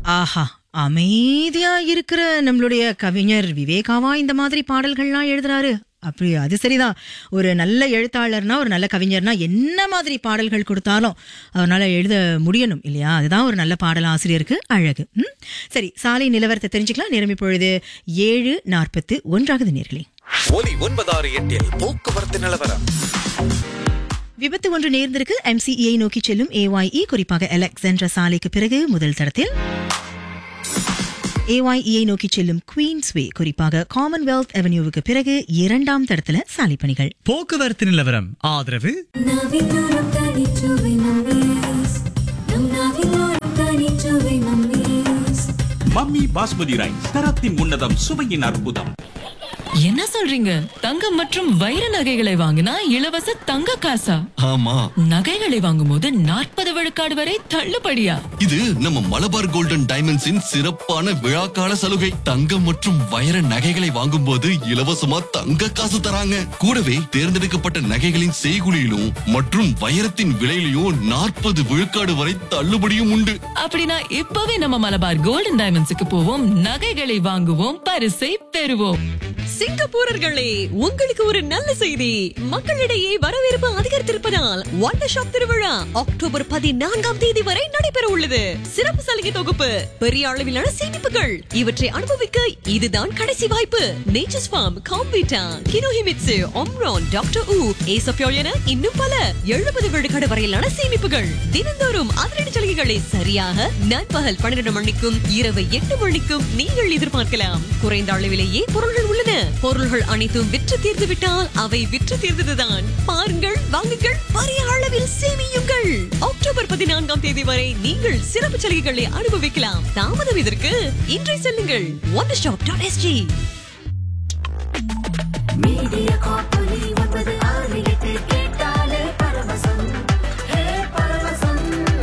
ஆஹா அமைதியா இருக்கிற நம்மளுடைய கவிஞர் விவேகாவா இந்த மாதிரி பாடல்கள்லாம் எழுதுறாரு அப்படி அது சரிதான் ஒரு நல்ல எழுத்தாளர்னா ஒரு நல்ல கவிஞர்னா என்ன மாதிரி பாடல்கள் கொடுத்தாலும் அவரால் எழுத முடியணும் இல்லையா அதுதான் ஒரு நல்ல பாடல் ஆசிரியருக்கு அழகு ம்? சரி சாலை நிலவரத்தை தெரிஞ்சுக்கலாம் நேரம் இப்பொழுது ஏழு நாற்பத்து ஒன்றாகுது நேர்களே ஒலி ஒன்பதாறு எட்டில் போக்குவரத்து நிலவரம் விபத்து ஒன்று நேர்ந்திருக்கு எம்சிஇயை நோக்கி செல்லும் ஏஒய்இ குறிப்பாக எலெக்சென்ற சாலைக்கு பிறகு முதல் தரத்தில் ஏஒய்இயை நோக்கி செல்லும் குயின்ஸ்வே குறிப்பாக காமன்வெல்த் அவென்யூவுக்கு பிறகு இரண்டாம் தடத்துல சாலை பணிகள் போக்குவரத்து நிலவரம் ஆதரவு நாவிலோரம் தனிச்சுவை மம்மீஸ் நம் நாவிலோரம் தனிச்சுவை மம்மீஸ் மம்மி பாஸ்மதி ரைஸ் தரத்தின் உன்னதம் சுவையின் அற்புதம் என்ன சொல்றீங்க தங்கம் மற்றும் வைர நகைகளை வாங்கினா இலவச தங்க காசா ஆமா நகைகளை வாங்கும்போது நாற்பது விழுக்காடு வரை தள்ளுபடியா இது நம்ம மலபார் கோல்டன் டைமண்ட்ஸின் சிறப்பான விழாக்கால சலுகை தங்கம் மற்றும் வைர நகைகளை வாங்கும்போது இலவசமா தங்க காசு தராங்க கூடவே தேர்ந்தெடுக்கப்பட்ட நகைகளின் செய்குலியிலும் மற்றும் வைரத்தின் விலையிலும் நாற்பது விழுக்காடு வரை தள்ளுபடியும் உண்டு அப்படின்னா இப்பவே நம்ம மலபார் கோல்டன் டைமண்ட்ஸுக்கு போவோம் நகைகளை வாங்குவோம் பரிசை பெறுவோம் சிங்கப்பூரர்களே உங்களுக்கு ஒரு நல்ல செய்தி மக்களிடையே வரவேற்பு அதிகரித்திருப்பதால் ஒண்டர் ஷாப் திருவிழா அக்டோபர் பதினான்காம் தேதி வரை நடைபெற உள்ளது சிறப்பு சலுகை தொகுப்பு பெரிய அளவிலான சேமிப்புகள் இவற்றை அனுபவிக்க இதுதான் கடைசி வாய்ப்பு நேச்சர்ஸ் ஃபார்ம் காம்பீட்டா கினோஹிமிட்சு ஒம்ரான் டாக்டர் ஊ ஏசப்யோல் என இன்னும் பல எழுபது விழுக்காடு வரையிலான சேமிப்புகள் தினந்தோறும் அதிரடி சலுகைகளை சரியாக நண்பகல் பன்னிரண்டு மணிக்கும் இரவு எட்டு மணிக்கும் நீங்கள் எதிர்பார்க்கலாம் குறைந்த அளவிலேயே பொருள்கள் உள்ளன பொருள்கள் அனைத்தும் விற்று தீர்ந்து விட்டால் அவை விற்று தீர்ந்ததுதான் பாருங்கள் வாங்குங்கள் பெரிய அளவில் சேமியுங்கள் அக்டோபர் பதினான்காம் தேதி வரை நீங்கள் சிறப்பு சலுகைகளை அனுபவிக்கலாம் தாமதம் இதற்கு இன்றை செல்லுங்கள் one shop dot SG media காப்பொலி ஒன்பது ஆறு எட்டு கேட்டாலே பரவசம் ஹே பரவசம்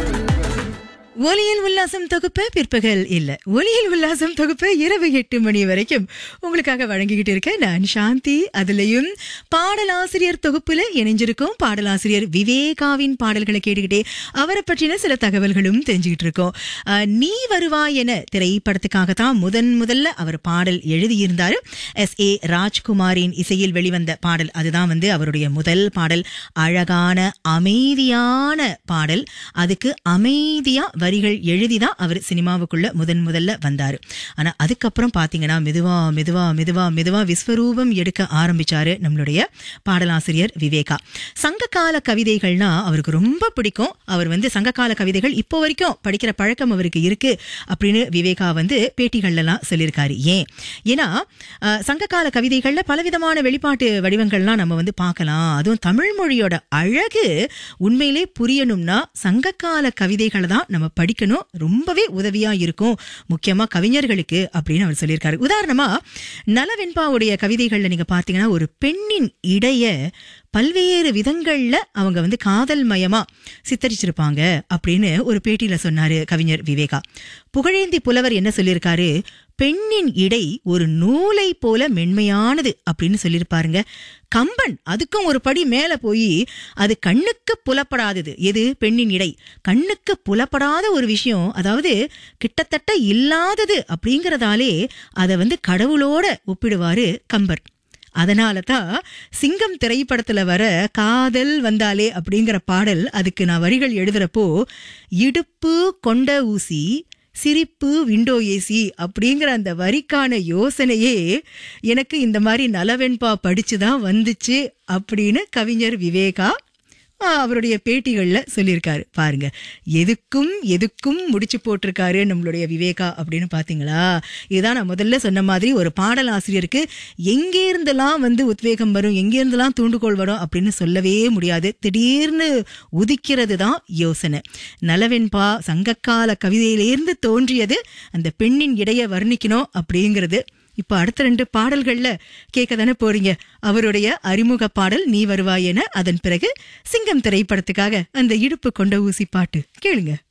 ஒலியில் உல்லாசம் தொகுப்பு பிற்பகல் இல்ல ஒலியில் உல்லாசம் தொகுப்பு இரவு எட்டு மணி வரைக்கும் உங்களுக்காக வழங்கிக்கிட்டு இருக்க நான் சாந்தி அதுலயும் பாடலாசிரியர் தொகுப்புல இணைஞ்சிருக்கோம் பாடலாசிரியர் விவேகாவின் பாடல்களை கேட்டுக்கிட்டே அவரை பற்றின சில தகவல்களும் தெரிஞ்சுக்கிட்டு இருக்கோம் அஹ், நீ வருவாய் என திரைப்படத்துக்காக தான் முதன் முதல்ல அவர் பாடல் எழுதியிருந்தாரு எஸ் ஏ ராஜ்குமாரின் இசையில் வெளிவந்த பாடல் அதுதான் வந்து அவருடைய முதல் பாடல் அழகான அமைதியான பாடல் அதுக்கு அமைதியா வரிகள் எழுதிதான் அவர் சினிமாவுக்குள்ள முதன் முதல்ல வந்தாரு ஆனா அதுக்கப்புறம் பாத்தீங்கன்னா மெதுவா மெதுவா மெதுவா மெதுவா விஸ்வரூபம் எடுக்க ஆரம்பிச்சாரு நம்மளுடைய பாடலாசிரியர் விவேகா சங்ககால கவிதைகள்னா அவருக்கு ரொம்ப பிடிக்கும் அவர் வந்து சங்ககால கவிதைகள் இப்போ வரைக்கும் படிக்கிற பழக்கம் அவருக்கு இருக்கு அப்படின்னு விவேகா வந்து பேட்டிகள்ல எல்லாம் சொல்லியிருக்காரு ஏன் ஏன்னா அஹ், சங்ககால கவிதைகள்ல பலவிதமான வெளிப்பாட்டு வடிவங்கள்லாம் நம்ம வந்து பார்க்கலாம் அதுவும் தமிழ் மொழியோட அழகு உண்மையிலே புரியணும்னா சங்ககால கவிதைகளை தான் நம்ம படிக்கணும் ரொம்பவே உதவியா இருக்கும் முக்கியமா கவிஞர்களுக்கு அப்படின்னு அவர் சொல்லியிருக்காரு உதாரணமா நலவெண்பாவுடைய கவிதைகள்ல நீங்க பார்த்தீங்கன்னா ஒரு பெண்ணின் இடைய பல்வேறு விதங்கள்ல அவங்க வந்து காதல் மயமா சித்தரிச்சிருப்பாங்க அப்படின்னு ஒரு பேட்டியில சொன்னாரு கவிஞர் விவேகா புகழேந்தி புலவர் என்ன சொல்லியிருக்காரு பெண்ணின் இடை ஒரு நூலை போல மென்மையானது அப்படின்னு சொல்லியிருப்பாருங்க கம்பன் அதுக்கும் ஒரு படி மேல போய் அது கண்ணுக்கு புலப்படாதது எது பெண்ணின் இடை கண்ணுக்கு புலப்படாத ஒரு விஷயம் அதாவது கிட்டத்தட்ட இல்லாதது அப்படிங்கறதாலே அதை வந்து கடவுளோட ஒப்பிடுவாரு கம்பர் அதனால தான் சிங்கம் திரைப்படத்துல வர காதல் வந்தாலே அப்படிங்கிற பாடல் அதுக்கு நான் வரிகள் எழுதுறப்போ இடுப்பு கொண்ட ஊசி சிரிப்பு விண்டோ ஏசி அப்படிங்கிற அந்த வரிக்கான யோசனையே எனக்கு இந்த மாதிரி நலவெண்பா படிச்சு தான் வந்துச்சு அப்படின்னு கவிஞர் விவேகா ஆ, அவருடைய பேட்டிகள்ல சொல்லியிருக்காரு பாருங்க எதுக்கும் எதுக்கும் முடிச்சு போட்டிருக்காரு நம்மளுடைய விவேகா அப்படின்னு பாத்தீங்களா இதுதான் நான் முதல்ல சொன்ன மாதிரி ஒரு பாடல் ஆசிரியருக்கு எங்கே இருந்தெல்லாம் வந்து உத்வேகம் வரும் எங்கே இருந்தெல்லாம் தூண்டுகோல் வரும் அப்படின்னு சொல்லவே முடியாது திடீர்னு உதிக்கிறது தான் யோசனை நலவெண்பா சங்கக்கால கவிதையிலேருந்து தோன்றியது அந்த பெண்ணின் இடைய வர்ணிக்கணும் அப்படிங்கிறது இப்போ அடுத்த ரெண்டு பாடல்கள்ல கேட்க தானே போறீங்க அவருடைய அறிமுக பாடல் நீ வருவாய் என அதன் பிறகு சிங்கம் திரைப்படத்துக்காக அந்த இடுப்பு கொண்ட ஊசி பாட்டு கேளுங்க